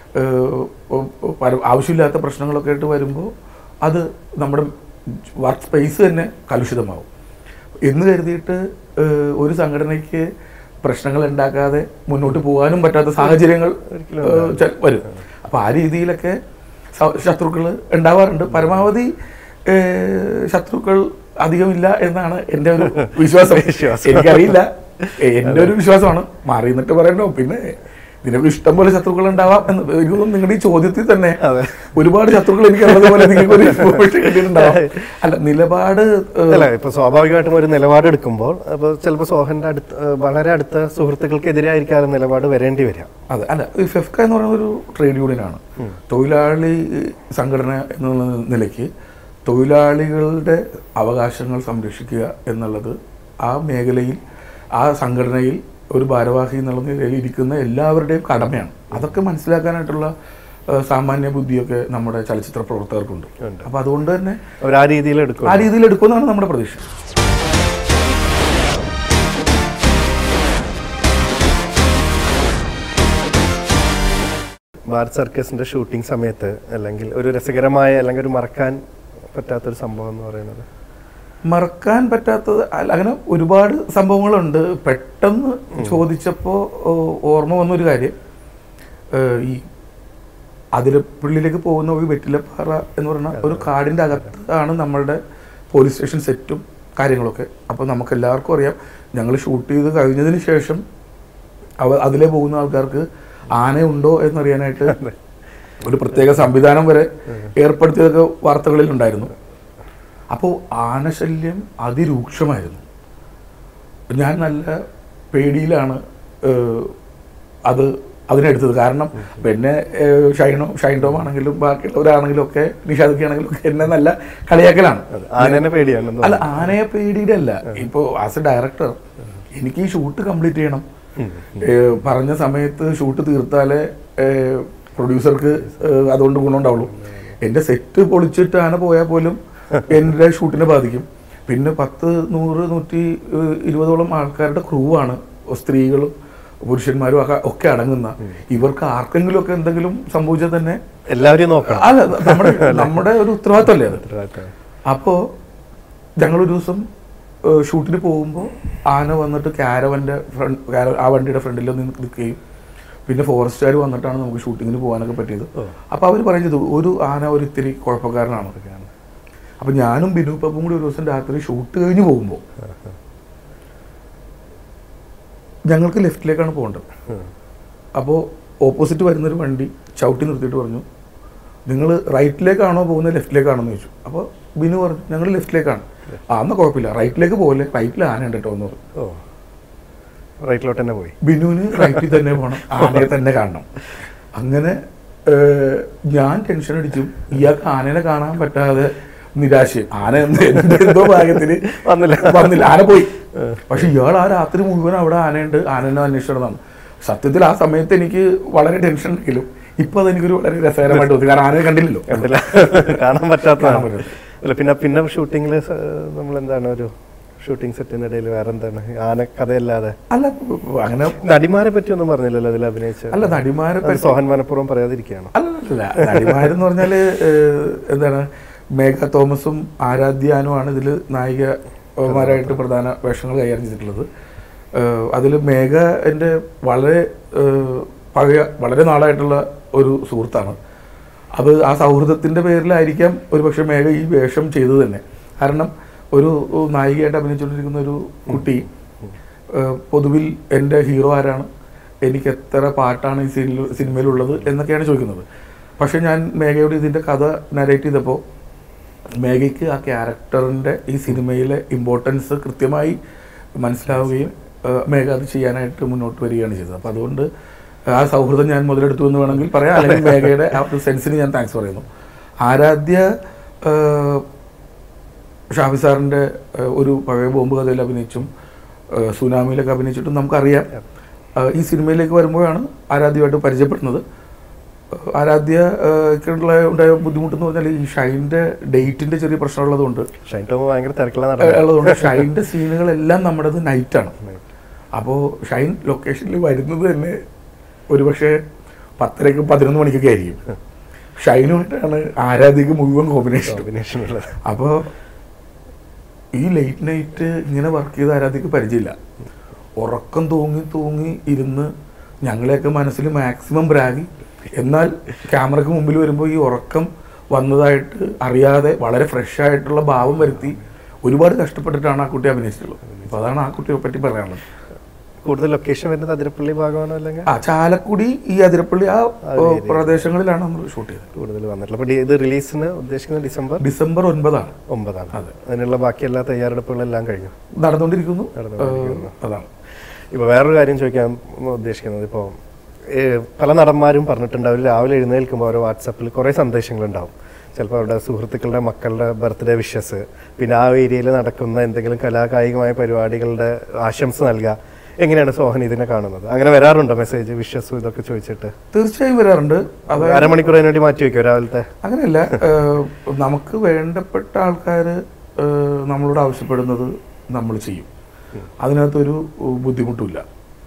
ആവശ്യമില്ലാത്ത പ്രശ്നങ്ങളൊക്കെ ആയിട്ട് വരുമ്പോൾ അത് നമ്മുടെ വർക്ക് സ്പേസ് തന്നെ കലുഷിതമാവും എന്ന് കരുതിയിട്ട് ഏഹ്, ഒരു സംഘടനയ്ക്ക് പ്രശ്നങ്ങൾ ഉണ്ടാക്കാതെ മുന്നോട്ട് പോകാനും പറ്റാത്ത സാഹചര്യങ്ങൾ ഏഹ്, ചെ- വരും അപ്പോൾ ആ രീതിയിലൊക്കെ ശത്രുക്കൾ ഉണ്ടാവാറുണ്ട് പരമാവധി ഏഹ്, ശത്രുക്കൾ അധികമില്ല എന്നാണ് എൻ്റെ ഒരു വിശ്വാസം വിശ്വാസം. എനിക്കറിയില്ല എൻ്റെ ഒരു വിശ്വാസമാണ് മാറി നിന്നിട്ട് പറയണ്ടോ പിന്നെ നിനക്ക് ഇഷ്ടം പോലെ ശത്രുക്കൾ ഉണ്ടാവാം എന്ന് എനിക്ക് തോന്നുന്നു നിങ്ങളുടെ ഈ ചോദ്യത്തിൽ തന്നെ അതെ. ഒരുപാട് ശത്രുക്കൾ എനിക്ക് ഉള്ളതുപോലെ നിങ്ങൾക്ക് ഒരു information കിട്ടിയിട്ടുണ്ടാവാം അല്ല നിലപാട് ഏഹ്, അല്ല ഇപ്പൊ സ്വാഭാവികമായിട്ടും ഒരു നിലപാടെടുക്കുമ്പോൾ അപ്പോൾ ചിലപ്പോൾ സോഹന്റെ അടുത്ത് ഏഹ് വളരെ അടുത്ത സുഹൃത്തുക്കൾക്കെതിരായിരിക്കും നിലപാട് വരേണ്ടി വരിക അതെ അല്ല ഈ ഫെഫ്ക എന്ന് പറയുന്ന ഒരു ട്രേഡ് യൂണിയനാണ് തൊഴിലാളി സംഘടന എന്നുള്ള നിലയ്ക്ക് തൊഴിലാളികളുടെ അവകാശങ്ങൾ സംരക്ഷിക്കുക എന്നുള്ളത് ആ മേഖലയിൽ ആ സംഘടനയിൽ ഒരു ഭാരവാഹി എന്നുള്ള നിലയിൽ ഇരിക്കുന്ന എല്ലാവരുടെയും കടമയാണ് അതൊക്കെ മനസ്സിലാക്കാനായിട്ടുള്ള ഏഹ്, സാമാന്യ ബുദ്ധിയൊക്കെ നമ്മുടെ ചലച്ചിത്ര പ്രവർത്തകർക്കുണ്ട് ഉണ്ട്. അപ്പൊ അതുകൊണ്ട് തന്നെ അവർ ആ രീതിയിൽ എടുക്കും ആ രീതിയിൽ എടുക്കുമെന്നാണ് നമ്മുടെ പ്രതീക്ഷ ഭാരത് സർക്കസിന്റെ ഷൂട്ടിംഗ് സമയത്ത് അല്ലെങ്കിൽ ഒരു രസകരമായ അല്ലെങ്കിൽ ഒരു മറക്കാൻ പറ്റാത്തൊരു സംഭവം എന്ന് പറയുന്നത് മറക്കാൻ പറ്റാത്തത് അല്ല, അങ്ങനെ ഒരുപാട് സംഭവങ്ങളുണ്ട് പെട്ടെന്ന് ചോദിച്ചപ്പോൾ ഓർമ്മ വന്നൊരു കാര്യം ഏഹ്, ഈ അതിരപ്പള്ളിയിലേക്ക് പോകുന്ന ഒരു വെറ്റിലപ്പാറ എന്ന് പറയുന്ന ഒരു കാടിൻ്റെ അകത്താണ് നമ്മളുടെ പോലീസ് സ്റ്റേഷൻ സെറ്റും കാര്യങ്ങളൊക്കെ അപ്പോൾ നമുക്ക് എല്ലാവർക്കും അറിയാം ഞങ്ങൾ ഷൂട്ട് ചെയ്ത് കഴിഞ്ഞതിന് ശേഷം അവ അതിലെ പോകുന്ന ആൾക്കാർക്ക് ആനയുണ്ടോ എന്നറിയാനായിട്ട് ഒരു പ്രത്യേക സംവിധാനം വരെ ഏർപ്പെടുത്തിയതൊക്കെ വാർത്തകളിൽ ഉണ്ടായിരുന്നു അപ്പോൾ ആനശല്യം അതിരൂക്ഷമായിരുന്നു ഞാൻ നല്ല പേടിയിലാണ് ഏഹ്, അത് അതിനെടുത്തത് കാരണം പിന്നെ ഏഹ്, ഷൈനോ ഷൈൻ ടോം ആണെങ്കിലും ബാക്കിയുള്ളവരാണെങ്കിലും ഒക്കെ നിഷാദൊക്കെയാണെങ്കിലും ഒക്കെ എന്നെ നല്ല കളിയാക്കലാണ് ആനേനെ പേടിയാണ് അല്ല ആനയെ പേടിയുടെ അല്ല ഇപ്പോൾ ആസ് എ ഡയറക്ടർ എനിക്ക് ഈ ഷൂട്ട് കംപ്ലീറ്റ് ചെയ്യണം ഏഹ് പറഞ്ഞ സമയത്ത് ഷൂട്ട് തീർത്താലേ ഏഹ് പ്രൊഡ്യൂസർക്ക് ഏഹ് അതുകൊണ്ട് ഗുണമുണ്ടാവുള്ളൂ എൻ്റെ സെറ്റ് പൊളിച്ചിട്ട് ആന പോയാൽ പോലും എൻ്റെ ഷൂട്ടിനെ ബാധിക്കും പിന്നെ പത്ത് നൂറ് നൂറ്റി ഏഹ് ഇരുപതോളം ആൾക്കാരുടെ ക്രൂ ആണ് സ്ത്രീകളും പുരുഷന്മാരും ഒക്കെ ഒക്കെ അടങ്ങുന്ന ഇവർക്ക് ആർക്കെങ്കിലും ഒക്കെ എന്തെങ്കിലും സംഭവിച്ചാൽ തന്നെ എല്ലാവരെയും നോക്കണം അല്ല നമ്മുടെ നമ്മുടെ ഒരു ഉത്തരവാദിത്തമല്ലേ അത് ഉത്തരവാദിത്തം. അപ്പോൾ ഞങ്ങളൊരു ദിവസം ഏഹ്, ഷൂട്ടിന് പോകുമ്പോൾ ആന വന്നിട്ട് ക്യാരവൻ്റെ ഫ്രണ്ട് ആ വണ്ടിയുടെ ഫ്രണ്ടിൽ നിന്ന് നിൽക്കുകയും പിന്നെ ഫോറസ്റ്റുകാർ വന്നിട്ടാണ് നമുക്ക് ഷൂട്ടിങ്ങിന് പോകാനൊക്കെ പറ്റിയത് അപ്പോൾ അവർ പറയുന്നത് ഒരു ആന ഒരു ഇത്തിരി കുഴപ്പക്കാരനാണ് അപ്പം ഞാനും ബിനു പപ്പും കൂടി ഒരു ദിവസം രാത്രി ഷൂട്ട് കഴിഞ്ഞ് പോകുമ്പോൾ ഞങ്ങൾക്ക് ലെഫ്റ്റിലേക്കാണ് പോകേണ്ടത് അപ്പോൾ ഓപ്പോസിറ്റ് വരുന്നൊരു വണ്ടി ചവിട്ടി നിർത്തിയിട്ട് പറഞ്ഞു നിങ്ങൾ റൈറ്റിലേക്കാണോ പോകുന്നത് ലെഫ്റ്റിലേക്കാണോ എന്ന് ചോദിച്ചു അപ്പോൾ ബിനു പറഞ്ഞു ഞങ്ങൾ ലെഫ്റ്റിലേക്കാണ് ആ എന്നാൽ കുഴപ്പമില്ല റൈറ്റിലേക്ക് പോകല്ലേ റൈറ്റിൽ ആന ഉണ്ട് കേട്ടോ എന്ന് പറഞ്ഞു ഓ റൈറ്റിലോട്ട് തന്നെ പോയി ബിനുവിന് റൈറ്റിൽ തന്നെ പോകണം ആനയെ തന്നെ കാണണം അങ്ങനെ ഏഹ്, ഞാൻ ടെൻഷൻ അടിച്ചു ഇയാൾക്ക് ആനനെ കാണാൻ പറ്റാതെ നിരാശയും ആന എന്ത് എന്ത് എന്തോ ഭാഗ്യത്തിന് വന്നില്ല. വന്നില്ല ആന പോയി പക്ഷെ ഇയാൾ ആ രാത്രി മുഴുവൻ അവിടെ ആനയുണ്ട് ആനനെ അന്വേഷിച്ചിടന്നാണ് സത്യത്തിൽ ആ സമയത്ത് എനിക്ക് വളരെ ടെൻഷൻ ഉണ്ടെങ്കിലും ഇപ്പൊ അതെനിക്കൊരു വളരെ രസകരമായിട്ട് തോന്നി കാരണം ആനയെ കണ്ടില്ലല്ലോ കണ്ടില്ല കാണാൻ പറ്റാത്തതാണ് കാണാൻ പറ്റാത്ത. അല്ല പിന്നെ പിന്നെ ഷൂട്ടിങ്ങിൽ നമ്മൾ എന്താണ് ഒരു ഷൂട്ടിംഗ് സെറ്റിനിടയിൽ വേറെ എന്താണ് ആന കഥയല്ലാതെ അല്ല അങ്ങനെ നടിമാരെ പറ്റി ഒന്നും പറഞ്ഞില്ലല്ലോ അതിൽ അഭിനയിച്ച അല്ല നടിമാരെ അത് സോഹൻ മനഃപൂർവ്വം പറയാതിരിക്കുകയാണ് അല്ലല്ല നടിമാരെന്ന് പറഞ്ഞാല് ഏഹ്, എന്താണ് മേഘ തോമസും ആരാധ്യാനുമാണ് ഇതിൽ നായികമാരായിട്ട് പ്രധാന വേഷങ്ങൾ കൈകാര്യം ചെയ്തിട്ടുള്ളത് അതിൽ മേഘ എൻ്റെ വളരെ ഏഹ്, പഴയ വളരെ നാളായിട്ടുള്ള ഒരു സുഹൃത്താണ് അത് ആ സൗഹൃദത്തിൻ്റെ പേരിലായിരിക്കാം ഒരു പക്ഷേ മേഘ ഈ വേഷം ചെയ്തത് തന്നെ കാരണം ഒരു നായികയായിട്ട് അഭിനയിച്ചുകൊണ്ടിരിക്കുന്ന ഒരു കുട്ടി ഏഹ് പൊതുവിൽ എൻ്റെ ഹീറോ ആരാണ് എനിക്ക് എത്ര പാട്ടാണ് ഈ സിനിമ സിനിമയിലുള്ളത് എന്നൊക്കെയാണ് ചോദിക്കുന്നത് പക്ഷേ ഞാൻ മേഘയോട് ഇതിൻ്റെ കഥ നരേറ്റ് ചെയ്തപ്പോൾ മേഘയ്ക്ക് ആ ക്യാരക്ടറിൻ്റെ ഈ സിനിമയിലെ ഇമ്പോർട്ടൻസ് കൃത്യമായി മനസ്സിലാവുകയും ഏഹ് മേഘ അത് ചെയ്യാനായിട്ട് മുന്നോട്ട് വരികയാണ് ചെയ്തത് അപ്പോൾ അതുകൊണ്ട് ആ സൗഹൃദം ഞാൻ മുതലെടുത്തു എന്ന് വേണമെങ്കിൽ പറയാം അല്ലെങ്കിൽ മേഘയുടെ ആ ഒരു സെൻസിന് ഞാൻ താങ്ക്സ് പറയുന്നു ആരാധ്യ ഏഹ് ഷാഫി സാറിൻ്റെ ഏഹ്, ഒരു പഴയ ബോംബ് കഥയിൽ അഭിനയിച്ചും ഏഹ്, സുനാമിയിലൊക്കെ അഭിനയിച്ചിട്ടും നമുക്കറിയാം ഏഹ്, ഈ സിനിമയിലേക്ക് വരുമ്പോഴാണ് ആരാധ്യമായിട്ട് പരിചയപ്പെടുന്നത് ഏഹ്, ആരാധ്യ ഏഹ്, ഉണ്ടായ ബുദ്ധിമുട്ടെന്ന് പറഞ്ഞാൽ ഈ ഷൈൻ്റെ ഡേറ്റിൻ്റെ ചെറിയ പ്രശ്നമുള്ളതുകൊണ്ട് ഷൈൻ ടോം ഭയങ്കര തിരക്കുള്ള ഏഹ്, നടൻ ഉള്ളതുകൊണ്ട് ഷൈൻ്റെ സീനുകളെല്ലാം നമ്മുടേത് നൈറ്റാണ് അപ്പോൾ ഷൈൻ ലൊക്കേഷനിൽ വരുന്നത് തന്നെ ഒരുപക്ഷെ പത്തരയ്ക്ക് പതിനൊന്ന് മണിക്കൊക്കെ ആയിരിക്കും ഷൈനുമായിട്ടാണ് ആരാധ്യക്ക് മുഴുവൻ കോമ്പിനേഷൻ കോമ്പിനേഷൻ ഉള്ളത് അപ്പോൾ ഈ ലേറ്റ് നൈറ്റ് ഇങ്ങനെ വർക്ക് ചെയ്ത ആരാധ്യക്ക് പരിചയമില്ല ഉറക്കം തൂങ്ങി തൂങ്ങി ഇരുന്ന് ഞങ്ങളെയൊക്കെ മനസ്സിൽ മാക്സിമം ബ്രാഗി എന്നാൽ ക്യാമറയ്ക്ക് മുമ്പിൽ വരുമ്പോൾ ഈ ഉറക്കം വന്നതായിട്ട് അറിയാതെ വളരെ ഫ്രഷ് ആയിട്ടുള്ള ഭാവം വരുത്തി ഒരുപാട് കഷ്ടപ്പെട്ടിട്ടാണ് ആ കുട്ടി അഭിനയിച്ചിട്ടുള്ളത് അപ്പോൾ അതാണ് ആ കുട്ടിയെ പറ്റി പറയാനുള്ളത് കൂടുതൽ ലൊക്കേഷൻ വരുന്നത് അതിരപ്പള്ളി ഭാഗമാണോ അല്ലെങ്കിൽ ആ ചാലക്കുടി ഈ അതിരപ്പള്ളി ആ ഓ, പ്രദേശങ്ങളിലാണ് നമ്മൾ ഷൂട്ട് ചെയ്തത് കൂടുതൽ വന്നിട്ടുള്ളത് അപ്പോൾ ഇത് റിലീസിന് ഉദ്ദേശിക്കുന്നത് ഡിസംബർ ഡിസംബർ ഒൻപതാണ് ഒമ്പതാണ് അതിനുള്ള ബാക്കി എല്ലാ തയ്യാറെടുപ്പുകളെല്ലാം കഴിഞ്ഞു നടന്നുകൊണ്ടിരിക്കുന്നു നടന്നുകൊണ്ടിരിക്കുന്നു. ഏഹ്, അതാണ് ഇപ്പോൾ വേറൊരു കാര്യം ചോദിക്കാൻ ഉദ്ദേശിക്കുന്നത് ഇപ്പോൾ പല നടന്മാരും പറഞ്ഞിട്ടുണ്ട് അവർ രാവിലെ എഴുന്നേൽക്കുമ്പോൾ അവരുടെ വാട്സപ്പിൽ കുറേ സന്ദേശങ്ങളുണ്ടാവും ചിലപ്പോൾ അവരുടെ സുഹൃത്തുക്കളുടെ മക്കളുടെ ബർത്ത്ഡേ വിഷസ് പിന്നെ ആ ഏരിയയിൽ നടക്കുന്ന എന്തെങ്കിലും കലാകായികമായ പരിപാടികളുടെ ആശംസ നൽകുക എങ്ങനെയാണ് സോഹൻ ഇതിനെ കാണുന്നത് അങ്ങനെ വരാറുണ്ടോ മെസ്സേജ് വിഷസും ഇതൊക്കെ ചോദിച്ചിട്ട് തീർച്ചയായും വരാറുണ്ട് അത് അരമണിക്കൂർ അതിന് വേണ്ടി മാറ്റി വയ്ക്കുമോ രാവിലത്തെ അങ്ങനെയല്ല ഏഹ്, നമുക്ക് വേണ്ടപ്പെട്ട ആൾക്കാർ നമ്മളോട് ആവശ്യപ്പെടുന്നത് നമ്മൾ ചെയ്യും അതിനകത്തൊരു ഏഹ്, ബുദ്ധിമുട്ടുമില്ല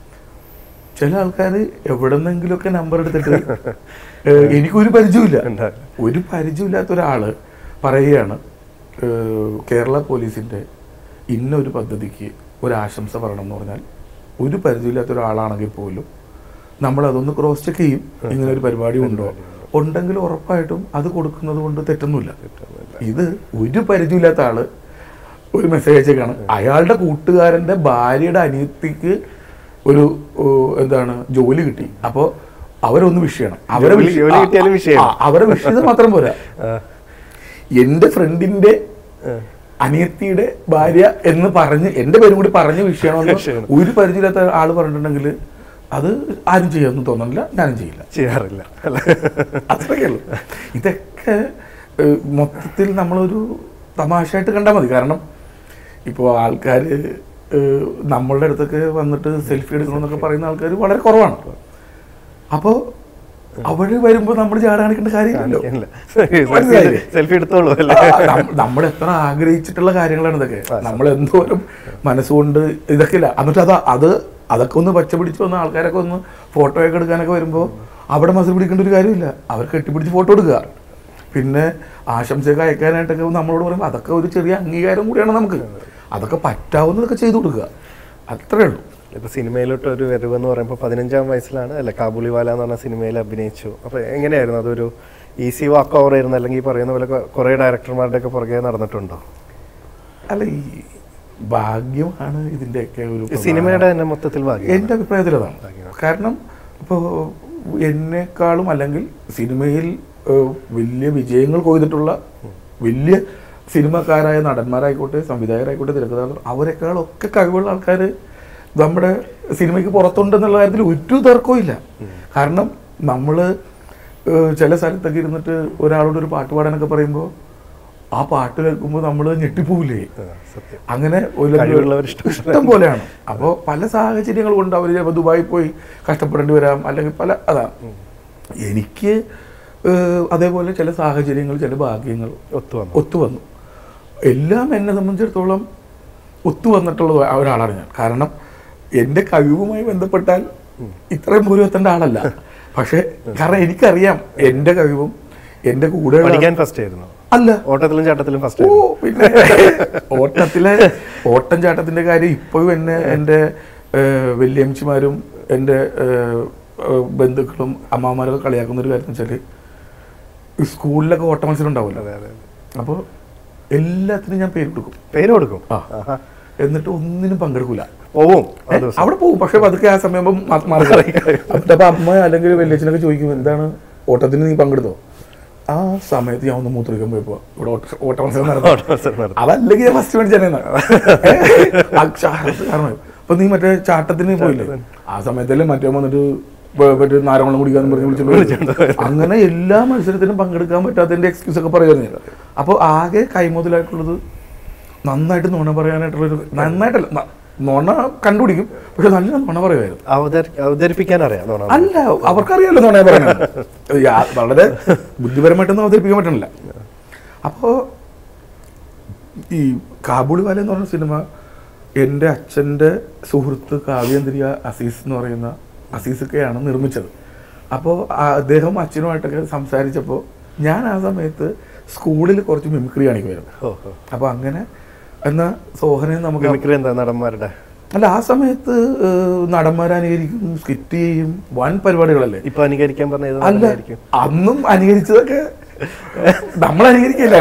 ചില ആൾക്കാർ എവിടെന്നെങ്കിലുമൊക്കെ നമ്പർ എടുത്തിട്ട് ഏഹ്, എനിക്കൊരു പരിചയമില്ല ഉണ്ടാവില്ല. ഒരു പരിചയമില്ലാത്ത ഒരാള് പറയുകയാണ് ഏഹ്, കേരള പോലീസിന്റെ ഇന്ന ഒരു പദ്ധതിക്ക് ഒരു ആശംസ പറയണം എന്ന് പറഞ്ഞാൽ ഒരു പരിചയമില്ലാത്ത ഒരാളാണെങ്കിൽ പോലും നമ്മൾ അതൊന്ന് ക്രോസ് ചെക്ക് ചെയ്യും ഇങ്ങനെ ഒരു പരിപാടി ഉണ്ടോ ഉണ്ടെങ്കിൽ ഉറപ്പായിട്ടും അത് കൊടുക്കുന്നത് കൊണ്ട് തെറ്റൊന്നുമില്ല ഇത് ഒരു പരിചയമില്ലാത്ത ആള് ഒരു മെസ്സേജ് അയച്ചേക്കാണ് അയാളുടെ കൂട്ടുകാരന്റെ ഭാര്യയുടെ അനിയത്തിക്ക് ഒരു ഓ, എന്താണ് ജോലി കിട്ടി അപ്പോൾ അവരൊന്ന് wish ചെയ്യണം അവരെ ജോലി- wish- ജോലി ആ, കിട്ടിയാലും wish ചെയ്യണം. ആ, അവരെ wish ചെയ്താൽ മാത്രം പോരാ ആ, എന്റെ ഫ്രണ്ടിന്റെ ആ. അനിയത്തിയുടെ ഭാര്യ എന്ന് പറഞ്ഞ് എന്റെ പേരും കൂടി പറഞ്ഞ് Wish വിഷയമാണെന്ന് ചെയ്യണം. ഒരു പരിചയമില്ലാത്ത ആള് പറഞ്ഞിട്ടുണ്ടെങ്കിൽ അത് ആരും ചെയ്യാമെന്ന് തോന്നുന്നില്ല ഞാനും ചെയ്യില്ല ചെയ്യാറില്ല അല്ലേ അത്രയേ ഉള്ളൂ ഇതൊക്കെ ഏഹ്, മൊത്തത്തിൽ നമ്മളൊരു തമാശയായിട്ട് കണ്ടാൽ മതി കാരണം ഇപ്പോൾ ആൾക്കാർ നമ്മളുടെ അടുത്തൊക്കെ വന്നിട്ട് സെൽഫി എടുക്കണമെന്നൊക്കെ പറയുന്ന ആൾക്കാർ വളരെ കുറവാണ് അപ്പോൾ അവർ വരുമ്പോൾ നമ്മൾ ചാട കാണിക്കേണ്ട കാര്യമില്ലല്ലോ മനസ്സിലായില്ലേ? സെൽഫി എടുത്തോളൂ അല്ലേ നമ്മൾ എത്ര ആഗ്രഹിച്ചിട്ടുള്ള കാര്യങ്ങളാണ് ഇതൊക്കെ നമ്മൾ എന്തോരം മനസ്സുകൊണ്ട് ഇതൊക്കെ ഇല്ല എന്നിട്ട് അത് അത് അതൊക്കെ ഒന്ന് പച്ച പിടിച്ച് വന്ന ആൾക്കാരൊക്കെ ഒന്ന് ഫോട്ടോയൊക്കെ എടുക്കാനൊക്കെ വരുമ്പോൾ അവിടെ മസിൽ പിടിക്കേണ്ട ഒരു കാര്യമില്ല അവർ കെട്ടിപ്പിടിച്ച് ഫോട്ടോ എടുക്കുക പിന്നെ ആശംസയൊക്കെ അയക്കാനായിട്ടൊക്കെ നമ്മളോട് പറയുമ്പോൾ അതൊക്കെ ഒരു ചെറിയ അംഗീകാരം കൂടിയാണ് നമുക്ക് അതൊക്കെ പറ്റാവുന്നതൊക്കെ ചെയ്തു കൊടുക്കുക അത്രേ ഉള്ളൂ ഇപ്പൊ സിനിമയിലോട്ട് ഒരു വരവെന്ന് പറയുമ്പോൾ പതിനഞ്ചാം വയസ്സിലാണ് അല്ലെ കാബൂളിവാല എന്ന് പറഞ്ഞ സിനിമയിൽ അഭിനയിച്ചു അപ്പൊ എങ്ങനെയായിരുന്നു അതൊരു ഈസി വാക്ക് ഓവർ ആയിരുന്നു അല്ലെങ്കിൽ ഈ പറയുന്ന പോലെ കുറേ ഡയറക്ടർമാരുടെ ഒക്കെ പുറകെ നടന്നിട്ടുണ്ടോ അല്ല ഈ ഭാഗ്യമാണ് ഇതിൻ്റെയൊക്കെ ഒരു ഈ സിനിമയുടെ തന്നെ മൊത്തത്തിൽ ഭാഗ്യം എൻ്റെ അഭിപ്രായത്തിൽ അതാണ് കാരണം ഇപ്പോൾ എന്നെക്കാളും അല്ലെങ്കിൽ സിനിമയിൽ ഏഹ്, വലിയ വിജയങ്ങൾ കൊയ്തിട്ടുള്ള വലിയ സിനിമക്കാരായ നടന്മാരായിക്കോട്ടെ സംവിധായകരായിക്കോട്ടെ തിരക്കഥാകൃതർ അവരെക്കാളൊക്കെ കഴിവുള്ള ആൾക്കാർ നമ്മുടെ സിനിമയ്ക്ക് പുറത്തുണ്ടെന്നുള്ള കാര്യത്തിൽ ഒരു തർക്കവും ഇല്ല കാരണം നമ്മൾ ചില സ്ഥലത്തൊക്കെ ഇരുന്നിട്ട് ഒരാളോട് ഒരു പാട്ട് പാടാനൊക്കെ പറയുമ്പോൾ ആ പാട്ട് കേൾക്കുമ്പോൾ നമ്മൾ ഞെട്ടിപ്പോവില്ലേ ആ, സത്യം അങ്ങനെ ഒരു കഴിവുള്ളവർ ഇഷ്ടം ഇഷ്ടം പോലെയാണ് അപ്പോൾ പല സാഹചര്യങ്ങൾ കൊണ്ട് അവർ ചിലപ്പോൾ ദുബായിൽ പോയി കഷ്ടപ്പെടേണ്ടി വരാം അല്ലെങ്കിൽ പല അതാ എനിക്ക് ഏഹ്, അതേപോലെ ചില സാഹചര്യങ്ങൾ ചില ഭാഗ്യങ്ങൾ ഒത്തു വന്നു ഒത്തു വന്നു എല്ലാം എന്നെ സംബന്ധിച്ചിടത്തോളം ഒത്തു വന്നിട്ടുള്ള ഒരാളാണ് ഞാൻ കാരണം എൻ്റെ കഴിവുമായി ബന്ധപ്പെട്ടാൽ ഇത്രയും പോലും എത്തേണ്ട ആളല്ല പക്ഷേ കാരണം എനിക്കറിയാം എൻ്റെ കഴിവും എൻ്റെ കൂടെ പഠിക്കാൻ ഫസ്റ്റ് ആയിരുന്നു അല്ല ഓട്ടത്തിലും ചാട്ടത്തിലും ഫസ്റ്റ് ഓ ആയിരുന്നു പിന്നെ ഓട്ടത്തിലെ ഓട്ടം ചാട്ടത്തിന്റെ കാര്യം ഇപ്പോഴും എന്നെ എൻ്റെ ഏഹ്, വല്യമ്മച്ചിമാരും എൻ്റെ ഏഹ്, ഏഹ്, ബന്ധുക്കളും അമ്മാമാരൊക്കെ കളിയാക്കുന്ന ഒരു കാര്യം എന്ന് വെച്ചാൽ സ്കൂളിലൊക്കെ ഓട്ട മത്സരം ഉണ്ടാവുമല്ലോ അതെ അതെ അപ്പോൾ എല്ലാത്തിനും ഞാൻ പേര് കൊടുക്കും പേര് കൊടുക്കും ആ ആഹാ. എന്നിട്ട് ഒന്നിനും പങ്കെടുക്കൂല പോവും ആ ഏ, ദിവസം അവിടെ പോകും പക്ഷെ പതുക്കെ ആ സമയം മാറി അപ്പൊ അമ്മ അല്ലെങ്കിൽ വല്യച്ഛനൊക്കെ ചോദിക്കും എന്താണ് ഓട്ടത്തിന് നീ പങ്കെടുത്തോ ആ സമയത്ത് ഞാൻ ഒന്ന് മൂത്രിക്കാൻ പോയപ്പോ ഇവിടെ ഓട്ട ഓട്ട മത്സരം നടന്നു ഓട്ട മത്സരം നടന്നു. അതല്ലെങ്കിൽ ഞാൻ ഫസ്റ്റ് മേടിച്ചാണ് കാരണം ഇപ്പൊ നീ മറ്റേ ചാട്ടത്തിന് പോയില്ലേ ആ സമയത്തല്ലേ മറ്റേ വന്നിട്ട് വ- മറ്റേ നാരങ്ങളം കുടിക്കാന്ന് പറഞ്ഞ് വിളിച്ചിട്ട് അങ്ങനെ എല്ലാ മത്സരത്തിനും പങ്കെടുക്കാൻ പറ്റാത്തതിന്റെ എക്സ്ക്യൂസ് ഒക്കെ പറയുമായിരുന്നു അപ്പോൾ ആകെ കൈമുതലായിട്ടുള്ളത് നന്നായിട്ട് നുണ പറയാനായിട്ടുള്ളൊരു നന്നായിട്ടല്ല ന- നുണ കണ്ടുപിടിക്കും പക്ഷെ നല്ല നുണ പറയുമായിരുന്നു അവതരി- അവതരിപ്പിക്കാൻ അറിയാം തോന്നാം അല്ല അവർക്കറിയാലോ നുണ പറയുന്നത് യാ- വളരെ ബുദ്ധിപരമായിട്ടൊന്നും അവതരിപ്പിക്കാൻ പറ്റണില്ല അപ്പോൾ ഈ കാബൂളി വാല എന്ന് പറഞ്ഞ സിനിമ എൻ്റെ അച്ഛൻ്റെ സുഹൃത്ത് കാവ്യേന്ദ്രിയ അസീസ് എന്ന് പറയുന്ന അസീസൊക്കെയാണ് നിർമ്മിച്ചത് അപ്പോൾ അദ്ദേഹം അച്ഛനുമായിട്ടൊക്കെ സംസാരിച്ചപ്പോൾ ഞാൻ ആ സമയത്ത് സ്കൂളിൽ കുറച്ച് മിമിക്രി കാണിക്കുമായിരുന്നു ഓ ഓ അപ്പോൾ അങ്ങനെ എന്നാൽ സോഹനെ നമുക്ക് മിമിക്രി എന്താ നടന്മാരുടെ അല്ല ആ സമയത്ത് ഏഹ്, നടന്മാരെ അനുകരിക്കും സ്കിറ്റ് ചെയ്യും വൻ പരിപാടികളല്ലേ ഇപ്പൊ അനുകരിക്കാൻ പറഞ്ഞ ഏത് അല്ല നടനായിരിക്കും അന്നും അനുകരിച്ചതൊക്കെ നമ്മൾ അനുകരിക്കില്ല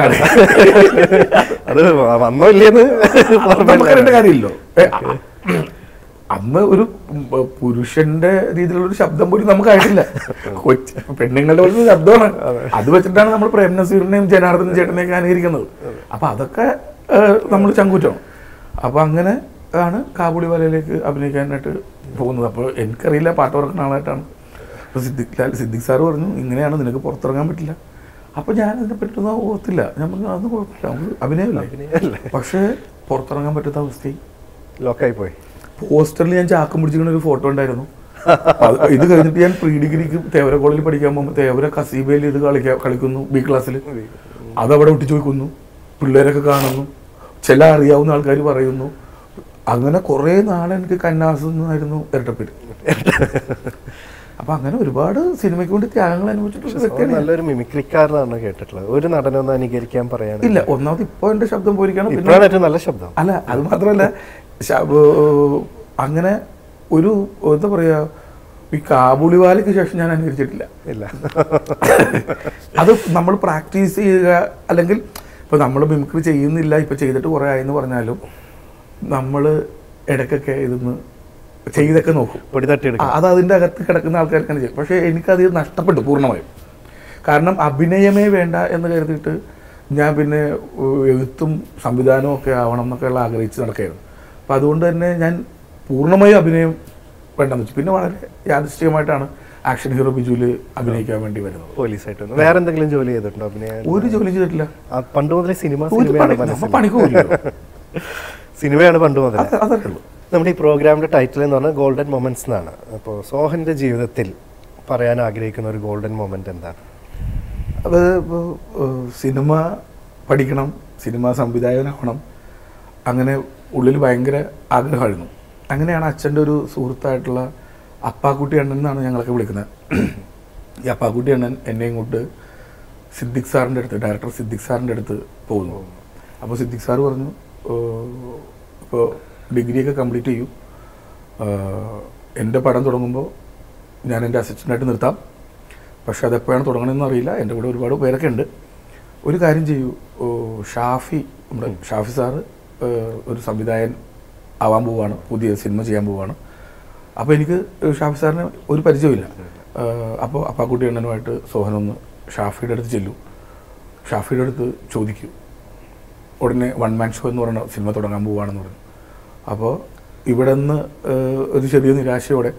അത് വന്നോ ഇല്ലേന്ന് നമുക്കറിയേണ്ട കാര്യമില്ലല്ലോ ഏ, അ- അന്ന് ഒരു ഉം, പുരുഷന്റെ രീതിയിലുള്ള ഒരു ശബ്ദം പോലും നമുക്കായിട്ടില്ല കൊച്ചു പെണ്ണുങ്ങളുടെ പോലത്തെ ശബ്ദമാണ് അത് വെച്ചിട്ടാണ് നമ്മൾ പ്രേം നസീറിനെയും ജനാർദ്ദൻ ചേട്ടനെയൊക്കെ അനുകരിക്കുന്നത് അപ്പൊ അതൊക്കെ നമ്മൾ ചങ്കൂറ്റണം അപ്പൊ അങ്ങനെ ആണ് കാബൂളി വലയിലേക്ക് അഭിനയിക്കാനായിട്ട് പോകുന്നത് അപ്പോൾ എനിക്കറിയില്ല പാട്ട് തുറക്കുന്ന ആളായിട്ടാണ് അപ്പോൾ സിദ്ദിഖ് ലാൽ സിദ്ദിഖ് സാറ് പറഞ്ഞു ഇങ്ങനെയാണ് നിനക്ക് പുറത്തിറങ്ങാൻ പറ്റില്ല അപ്പോൾ ഞാൻ അതിനെ പറ്റൊന്നും ഓർത്തില്ല ഞാൻ പറഞ്ഞു അതൊന്നും കുഴപ്പമില്ല നമുക്ക് അഭിനയമല്ലേ പക്ഷേ പുറത്തിറങ്ങാൻ പറ്റാത്ത അവസ്ഥയും ലോക്കായി പോയി പോസ്റ്ററിൽ ഞാൻ ചാക്കം പിടിച്ചിരിക്കുന്ന ഒരു ഫോട്ടോ ഉണ്ടായിരുന്നു അത് ഇത് കഴിഞ്ഞിട്ട് ഞാൻ പ്രീ ഡിഗ്രിക്ക് തേവര കോളേജിൽ പഠിക്കാൻ പോകുമ്പോൾ തേവര കസീബയിൽ ഇത് കളിക്കാ കളിക്കുന്നു ബി ക്ലാസ്സിൽ അതവിടെ ഒട്ടിച്ചു വെക്കുന്നു പിള്ളേരൊക്കെ കാണുന്നു ചില അറിയാവുന്ന ആൾക്കാർ പറയുന്നു അങ്ങനെ കുറേ നാൾ എനിക്ക് കന്നാസ് എന്നായിരുന്നു ഇരട്ടപ്പേര് അപ്പൊ അങ്ങനെ ഒരുപാട് സിനിമയ്ക്ക് വേണ്ടി ത്യാഗങ്ങൾ അനുഭവിച്ചിട്ടുള്ള സോ വ്യക്തിയാണ് ഞാൻ. നല്ലൊരു മിമിക്രിക്കാരനാണ് കേട്ടിട്ടുള്ളത് ഒരു നടനൊന്നും അനുകരിക്കാൻ പറയാണ് ഇല്ല ഒന്നാമത് ഇപ്പൊ എന്റെ ശബ്ദം പോയിരിക്കണം പിന്നെ ഇപ്പോഴാണ് ഏറ്റവും നല്ല ശബ്ദം അല്ല അത് മാത്രമല്ല ശ- ഏർ അങ്ങനെ ഒരു എന്താ പറയാ ഈ കാബൂളിവാലയ്ക്ക് ശേഷം ഞാൻ അനുകരിച്ചിട്ടില്ല ഇല്ല അത് നമ്മൾ പ്രാക്ടീസ് ചെയ്യുക അല്ലെങ്കിൽ ഇപ്പൊ നമ്മൾ മിമിക്രി ചെയ്യുന്നില്ല ഇപ്പൊ ചെയ്തിട്ട് കുറെ ആയെന്ന് പറഞ്ഞാലും നമ്മൾ ഇടയ്ക്കൊക്കെ ഇതൊന്ന് ചെയ്തൊക്കെ നോക്കും പൊടി ആ, തട്ടിയെടുക്കും അത് അതിൻ്റെ അകത്ത് കിടക്കുന്ന ആൾക്കാർക്കാണ് ചെയ്യും പക്ഷേ എനിക്കത് നഷ്ടപ്പെട്ടു പൂർണ്ണമായും കാരണം അഭിനയമേ വേണ്ട എന്ന് കരുതിയിട്ട് ഞാൻ പിന്നെ ഏഹ്, എഴുത്തും സംവിധാനവും ഒക്കെ ആവണം എന്നൊക്കെയുള്ള ആഗ്രഹിച്ച് നടക്കുകയായിരുന്നു അപ്പം അതുകൊണ്ട് തന്നെ ഞാൻ പൂർണ്ണമായും അഭിനയം വേണ്ടെന്ന് വെച്ചു പിന്നെ വളരെ യാദൃശ്ചികമായിട്ടാണ് ആക്ഷൻ ഹീറോ ബിജുവിൽ അഭിനയിക്കാൻ വേണ്ടി വരുന്നത് പോലീസായിട്ട് വന്നു. വേറെ എന്തെങ്കിലും ജോലി ചെയ്തിട്ടുണ്ടോ അഭിനയം ഒരു ജോലി ചെയ്തിട്ടില്ല ആ, പണ്ട് മുതലേ സിനിമ ഒരു സിനിമയാണ് പണി- മനസ്സിൽ നമ്മ പണിക്ക് പോയില്ലല്ലോ. സിനിമയാണ് പണ്ട് മുതലേ അത് അതൊക്കെ ഉള്ളൂ നമ്മുടെ ഈ പ്രോഗ്രാമിന്റെ ടൈറ്റിൽ എന്ന് പറഞ്ഞാൽ ഗോൾഡൻ മൊമെന്റ്സ് എന്നാണ് അപ്പോൾ സോഹന്റെ ജീവിതത്തിൽ പറയാൻ ആഗ്രഹിക്കുന്ന ഒരു ഗോൾഡൻ മൊമെന്റ് എന്താണ് അത് ഇപ്പോൾ സിനിമ പഠിക്കണം സിനിമ സംവിധായകനാവണം അങ്ങനെ ഉള്ളിൽ ഭയങ്കര ആഗ്രഹമായിരുന്നു അങ്ങനെയാണ് അച്ഛൻ്റെ ഒരു സുഹൃത്തായിട്ടുള്ള അപ്പാക്കുട്ടി അണ്ണൻ എന്നാണ് ഞങ്ങളൊക്കെ വിളിക്കുന്നത് ഈ അപ്പാക്കുട്ടി അണ്ണൻ എന്നെ ഇങ്ങോട്ട് സിദ്ദിഖ് സാറിൻ്റെ അടുത്ത് ഡയറക്ടർ സിദ്ദിഖ് സാറിൻ്റെ അടുത്ത് പോകുന്നു അപ്പോൾ സിദ്ദിഖ് സാർ പറഞ്ഞു ഇപ്പോൾ ഡിഗ്രിയൊക്കെ കംപ്ലീറ്റ് ചെയ്യൂ ആഹ് എൻ്റെ പടം തുടങ്ങുമ്പോൾ ഞാൻ എൻ്റെ അസിസ്റ്റൻ്റായിട്ട് നിർത്താം പക്ഷെ അതെപ്പോഴാണ് തുടങ്ങണമെന്ന് അറിയില്ല എൻ്റെ കൂടെ ഒരുപാട് പേരൊക്കെ ഉണ്ട് ഒരു കാര്യം ചെയ്യൂ ഓ, ഷാഫി നമ്മുടെ ഷാഫി സാറ് ഏഹ്, ഒരു സംവിധായകൻ ആവാൻ പോവുകയാണ് പുതിയ സിനിമ ചെയ്യാൻ പോവുകയാണ് അപ്പോൾ എനിക്ക് ഷാഫി സാറിന് ഒരു പരിചയമില്ല ഏഹ്, അപ്പോൾ അപ്പാക്കുട്ടി അണ്ണനുമായിട്ട് സോഹനൊന്ന് ഷാഫിയുടെ അടുത്ത് ചെല്ലൂ ഷാഫിയുടെ അടുത്ത് ചോദിക്കൂ ഉടനെ വൺ മാൻ ഷോ എന്ന് പറയുന്ന സിനിമ തുടങ്ങാൻ പോവുകയാണെന്ന് പറഞ്ഞു അപ്പോൾ ഇവിടെ നിന്ന് ഒരു ചെറിയ നിരാശയോടെ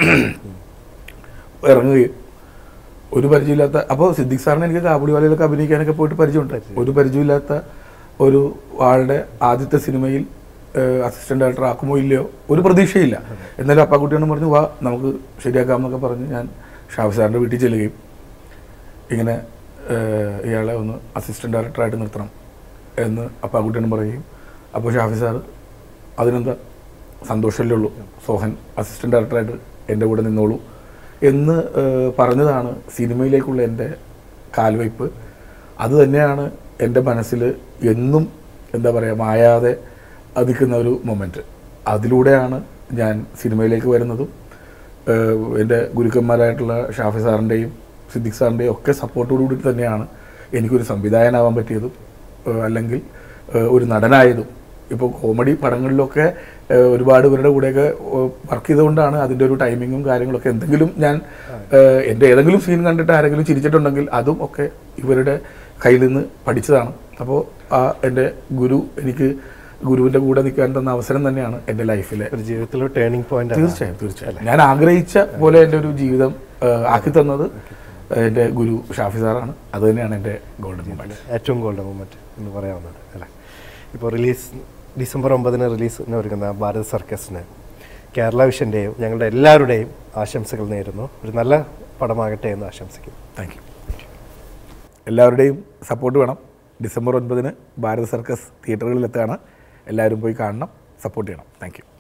ഇറങ്ങുകയും ഒരു പരിചയമില്ലാത്ത അപ്പോൾ സിദ്ദിഖ് സാറിന് എനിക്ക് കാബുളിവാലയിലൊക്കെ അഭിനയിക്കാനൊക്കെ പോയിട്ട് പരിചയമുണ്ട് ഒരു പരിചയമില്ലാത്ത ഒരു ആളുടെ ആദ്യത്തെ സിനിമയിൽ അസിസ്റ്റന്റ് ഡയറക്ടർ ആക്കുമോ ഇല്ലയോ ഒരു പ്രതീക്ഷയില്ല എന്നാലും അപ്പാക്കുട്ടിയാണ് പറഞ്ഞു വാ നമുക്ക് ശരിയാക്കാമെന്നൊക്കെ പറഞ്ഞ് ഞാൻ ഷാഫി സാറിൻ്റെ വീട്ടിൽ ചെല്ലുകയും ഇങ്ങനെ ഏഹ്, ഇയാളെ ഒന്ന് അസിസ്റ്റന്റ് ഡയറക്ടറായിട്ട് നിർത്തണം എന്ന് അപ്പാക്കുട്ടിയാണ് പറയുകയും അപ്പോൾ ഷാഫി സാർ അതിനെന്താ സന്തോഷമല്ലേ ഉള്ളൂ സോഹൻ അസിസ്റ്റന്റ് ഡയറക്ടറായിട്ട് എൻ്റെ കൂടെ നിന്നോളൂ എന്ന് ഏഹ്, പറഞ്ഞതാണ് സിനിമയിലേക്കുള്ള എൻ്റെ കാൽവയ്പ് അത് തന്നെയാണ് എൻ്റെ മനസ്സിൽ എന്നും എന്താ പറയുക മായാതെ അതിക്കുന്ന ഒരു മൊമെൻറ്റ് അതിലൂടെയാണ് ഞാൻ സിനിമയിലേക്ക് വരുന്നതും ഏഹ്, എൻ്റെ ഗുരുക്കന്മാരായിട്ടുള്ള ഷാഫി സാറിൻ്റെയും സിദ്ദിഖ് സാറിൻ്റെയും ഒക്കെ സപ്പോർട്ടോടുകൂടി തന്നെയാണ് എനിക്കൊരു സംവിധായകനാവാൻ പറ്റിയതും ഏഹ്, അല്ലെങ്കിൽ ഏഹ്, ഒരു നടനായതും ഇപ്പോൾ കോമഡി പടങ്ങളിലൊക്കെ ഏഹ്, ഒരുപാട് പേരുടെ കൂടെയൊക്കെ വർക്ക് ചെയ്തുകൊണ്ടാണ് അതിൻ്റെ ഒരു ടൈമിങ്ങും കാര്യങ്ങളൊക്കെ എന്തെങ്കിലും ഞാൻ ഏഹ്, എൻ്റെ ഏതെങ്കിലും സീൻ കണ്ടിട്ട് ആരെങ്കിലും ചിരിച്ചിട്ടുണ്ടെങ്കിൽ അതും ഒക്കെ ഇവരുടെ കയ്യിൽ നിന്ന് പഠിച്ചതാണ് അപ്പോൾ ആ എൻ്റെ ഗുരു എനിക്ക് ഗുരുവിൻ്റെ കൂടെ നിൽക്കാൻ തന്ന അവസരം തന്നെയാണ് എൻ്റെ ലൈഫിലെ ഒരു ജീവിതത്തിലെ ടേണിംഗ് പോയിന്റ് തീർച്ചയായും തീർച്ചയായും ഞാൻ ആഗ്രഹിച്ച പോലെ എൻ്റെ ഒരു ജീവിതം ഏഹ്, ആക്കി തന്നത് എൻ്റെ ഗുരു ഷാഫി സാറാണ് അത് തന്നെയാണ് എൻ്റെ ഗോൾഡൻ മൊമെന്റ് ഏറ്റവും ഗോൾഡൻ മൂമെന്റ് എന്ന് പറയാവുന്നത് അല്ലേ ഇപ്പോൾ റിലീസ് ഡിസംബർ ഒമ്പതിന് റിലീസിന് ഒരുങ്ങുന്ന ഭാരത് സർക്കസിന് കേരള വിഷൻ്റെയും ഞങ്ങളുടെ എല്ലാവരുടെയും ആശംസകൾ നേരുന്നു ഒരു നല്ല പടമാകട്ടെ എന്ന് ആശംസിക്കുന്നു താങ്ക് യു എല്ലാവരുടെയും സപ്പോർട്ട് വേണം ഡിസംബർ ഒൻപതിന് ഭാരത് സർക്കസ് തിയേറ്ററുകളിൽ എത്തുകയാണ് എല്ലാവരും പോയി കാണണം സപ്പോർട്ട് ചെയ്യണം താങ്ക് യു